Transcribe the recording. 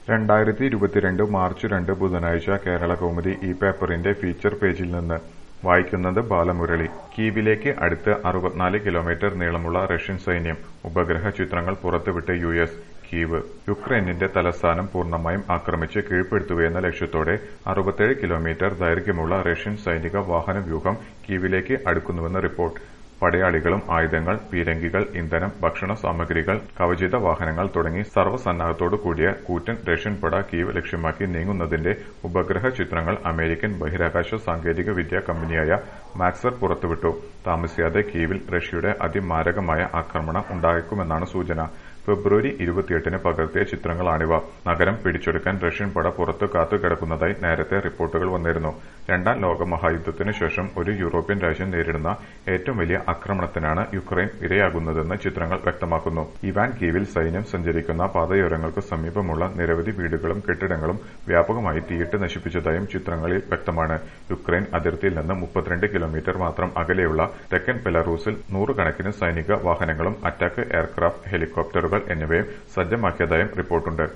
രണ്ടായിരത്തി ഇരുപത്തിരണ്ട് മാർച്ച് രണ്ട് ബുധനാഴ്ച കേരളകൗമുദി ഈ പേപ്പറിന്റെ ഫീച്ചർ പേജിൽ നിന്ന് വായിക്കുന്നത് ബാലമുരളി കീവിലേക്ക് അടുത്ത് അറുപത്തിനാല് കിലോമീറ്റർ നീളമുള്ള റഷ്യൻ സൈന്യം ഉപഗ്രഹ ചിത്രങ്ങൾ പുറത്തുവിട്ട് യു എസ് കീവ് യുക്രൈനിന്റെ തലസ്ഥാനം പൂർണ്ണമായും ആക്രമിച്ച് കീഴ്പ്പെടുത്തുകയെന്ന ലക്ഷ്യത്തോടെ അറുപത്തേഴ് കിലോമീറ്റർ ദൈർഘ്യമുള്ള റഷ്യൻ സൈനിക വാഹന വ്യൂഹം കീവിലേക്ക് അടുക്കുന്നുവെന്ന് റിപ്പോർട്ട് പടയാളികളും ആയുധങ്ങൾ പീരങ്കികൾ ഇന്ധനം ഭക്ഷണ സാമഗ്രികൾ കവചിത വാഹനങ്ങൾ തുടങ്ങി സർവ്വസന്നാഹത്തോടു കൂടിയ കൂറ്റൻ റഷ്യൻ പട കീവ് ലക്ഷ്യമാക്കി നീങ്ങുന്നതിന്റെ ഉപഗ്രഹ ചിത്രങ്ങൾ അമേരിക്കൻ ബഹിരാകാശ സാങ്കേതിക വിദ്യാ കമ്പനിയായ മാക്സർ പുറത്തുവിട്ടു താമസിയാതെ കീവിൽ റഷ്യയുടെ അതിമാരകമായ ആക്രമണം ഉണ്ടായേക്കുമെന്നാണ് സൂചന ഫെബ്രുവരി ഇരുപത്തിയെട്ടിന് പകർത്തിയ ചിത്രങ്ങളാണിവ നഗരം പിടിച്ചെടുക്കാൻ റഷ്യൻ പട പുറത്തു കാത്തുകിടക്കുന്നതായി നേരത്തെ റിപ്പോർട്ടുകൾ വന്നിരുന്നു രണ്ടാം ലോകമഹായുദ്ധത്തിനു ശേഷം ഒരു യൂറോപ്യൻ രാജ്യം നേരിടുന്ന ഏറ്റവും വലിയ ആക്രമണത്തിനാണ് യുക്രൈൻ ഇരയാകുന്നതെന്ന് ചിത്രങ്ങൾ വ്യക്തമാക്കുന്നു ഇവാൻ കീവിൽ സൈന്യം സഞ്ചരിക്കുന്ന പാതയോരങ്ങൾക്ക് സമീപമുള്ള നിരവധി വീടുകളും കെട്ടിടങ്ങളും വ്യാപകമായി തീയിട്ട് നശിപ്പിച്ചതായും ചിത്രങ്ങളിൽ വ്യക്തമാണ് യുക്രൈൻ അതിർത്തിയിൽ നിന്ന് മുപ്പത്തിരണ്ട് കിലോമീറ്റർ മാത്രം അകലെയുള്ള തെക്കൻ ബെലാറൂസിൽ നൂറുകണക്കിന് സൈനിക വാഹനങ്ങളും അറ്റാക്ക് എയർക്രാഫ്റ്റ് ഹെലികോപ്റ്ററുകൾ എന്നിവയും സജ്ജമാക്കിയതായും റിപ്പോർട്ടുണ്ട്